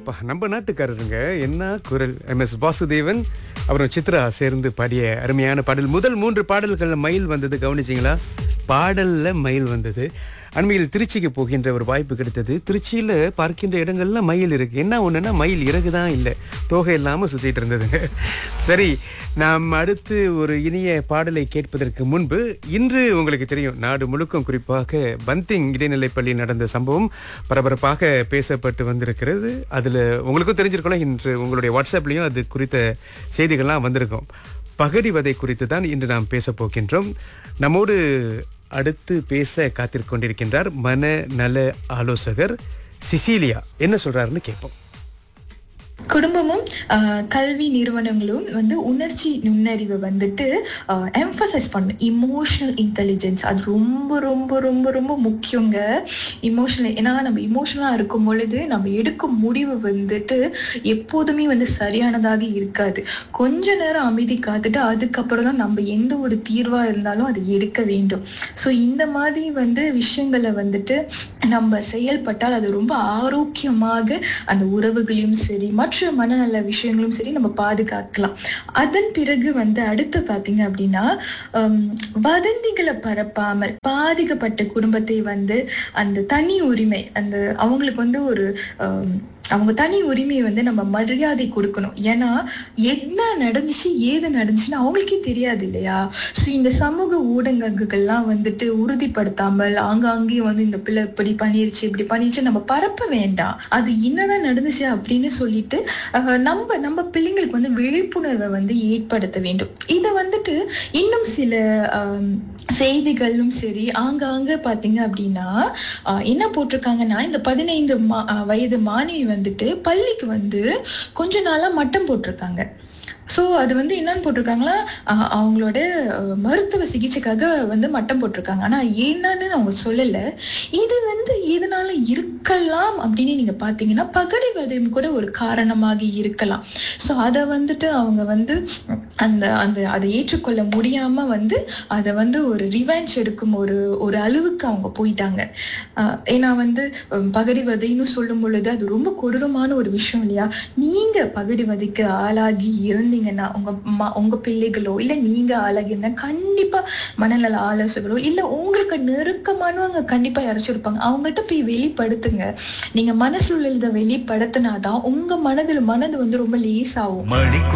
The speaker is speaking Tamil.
அப்பா நம்ம நாட்டுக்காரருங்க என்ன குரல் எம் எஸ் வாசுதேவன் அப்புறம் சித்ரா சேர்ந்து பாடிய அருமையான பாடல் முதல் மூன்று பாடல்கள்ல மயில் வந்தது கவனிச்சிங்களா பாடல்ல மயில் வந்தது அண்மையில் திருச்சிக்கு போகின்ற ஒரு வாய்ப்பு கிடைத்தது திருச்சியில பார்க்கின்ற இடங்கள்ல மயில் இருக்கு என்ன ஒண்ணுன்னா மயில் இறகு தான் இல்லை தோகை இல்லாம சுத்திட்டு இருந்ததுங்க சரி நாம் அடுத்து ஒரு இனிய பாடலை கேட்பதற்கு முன்பு இன்று உங்களுக்கு தெரியும் நாடு முழுக்கும் குறிப்பாக பந்திங் இடைநிலைப் பள்ளியில் நடந்த சம்பவம் பரபரப்பாக பேசப்பட்டு வந்திருக்கிறது அதுல உங்களுக்கும் தெரிஞ்சிருக்கலாம் இன்று உங்களுடைய வாட்ஸ்அப்லயும் அது குறித்த செய்திகள்லாம் வந்திருக்கும் பகடிவதை குறித்து தான் இன்று நாம் பேச போகின்றோம் நம்மோடு அடுத்து பேச காத்திருக் கொண்டிருக்கின்றார் மனநல ஆலோசகர் சிசிலியா என்ன சொல்றாருன்னு கேட்போம் குடும்பமும் ஆஹ், கல்வி நிறுவனங்களும் வந்து உணர்ச்சி நுண்ணறிவை வந்துட்டு எம்பசைஸ் பண்ணும் இமோஷனல் இன்டெலிஜென்ஸ் அது ரொம்ப ரொம்ப ரொம்ப ரொம்ப முக்கியங்க இமோஷனல் ஏன்னா நம்ம இமோஷனலாக இருக்கும் பொழுது நம்ம எடுக்கும் முடிவு வந்துட்டு எப்போதுமே வந்து சரியானதாக இருக்காது கொஞ்ச நேரம் அமைதி காத்துட்டு அதுக்கப்புறம் தான் நம்ம எந்த ஒரு தீர்வாக இருந்தாலும் அதை எடுக்க வேண்டும் ஸோ இந்த மாதிரி வந்து விஷயங்களை வந்துட்டு நம்ம செயல்பட்டால் அது ரொம்ப ஆரோக்கியமாக அந்த உறவுகளையும் சரி மற்ற மனநல விஷயங்களும் சரி நம்ம பாதுகாக்கலாம் அதன் பிறகு வந்து அடுத்து பார்த்தீங்க அப்படின்னா ஹம், வதந்திகளை பரப்பாமல் பாதிக்கப்பட்ட குடும்பத்தை வந்து அந்த தனி உரிமை அந்த அவங்களுக்கு வந்து ஒரு ஹம், அவங்க தனி உரிமையை வந்து நம்ம மரியாதை கொடுக்கணும் ஏன்னா என்ன நடந்துச்சு ஏது நடந்துச்சுன்னு அவங்களுக்கே தெரியாது இல்லையா ஸோ இந்த சமூக ஊடகங்கள்லாம் வந்துட்டு உறுதிப்படுத்தாமல் ஆங்காங்கே வந்து இந்த பிள்ளை இப்படி பண்ணிருச்சு இப்படி பண்ணிருச்சு நம்ம பரப்ப வேண்டாம் அது என்னதான் நடந்துச்சு அப்படின்னு சொல்லிட்டு அஹ், நம்ம நம்ம பிள்ளைங்களுக்கு வந்து விழிப்புணர்வை வந்து ஏற்படுத்த வேண்டும் இதை வந்துட்டு இன்னும் சில ஆம், செய்திகளும் சரி ஆங்காங்க பாத்தீங்க அப்படின்னா ஆஹ், என்ன போட்டிருக்காங்கன்னா இந்த பதினைந்து மா- ஆஹ், வயது மாணவி வந்துட்டு பள்ளிக்கு வந்து கொஞ்ச நாளா மட்டம் போட்டிருக்காங்க ஸோ அது வந்து என்னன்னு போட்டிருக்காங்களா ஆஹ், அவங்களோட ஆஹ், மருத்துவ சிகிச்சைக்காக வந்து மட்டம் போட்டிருக்காங்க ஆனா என்னன்னு அவங்க சொல்லல இது வந்து எதனால இருக்கலாம் அப்படின்னு நீங்க பாத்தீங்கன்னா பகடிவதையும் கூட ஒரு காரணமாக இருக்கலாம் ஸோ அதை வந்துட்டு அவங்க வந்து அந்த அந்த அதை ஏற்றுக்கொள்ள முடியாம வந்து அதை வந்து ஒரு ரிவெஞ்ச் எடுக்கும் ஒரு ஒரு அளவுக்கு அவங்க போயிட்டாங்க ஆஹ் ஏன்னா வந்து ஹம், பகடிவதைன்னு சொல்லும் பொழுது அது ரொம்ப கொடூரமான ஒரு விஷயம் இல்லையா நீங்க பகடிவதைக்கு ஆளாகி இருந்தீங்கன்னா உங்க ம- உங்க பிள்ளைகளோ இல்ல நீங்க ஆளாகிருந்தா கண்டிப்பா மனநல ஆலோசகரோ இல்ல உங்களுக்கு நெருக்கமானவங்க கண்டிப்பா யாராச்சும் இருப்பாங்க அவங்ககிட்ட போய் வெளிப்படுத்துங்க நீங்க மனசுல உள்ளதை வெளிப்படுத்தினாதான் உங்க மனதில் மனது வந்து ரொம்ப லேசாகும் மணி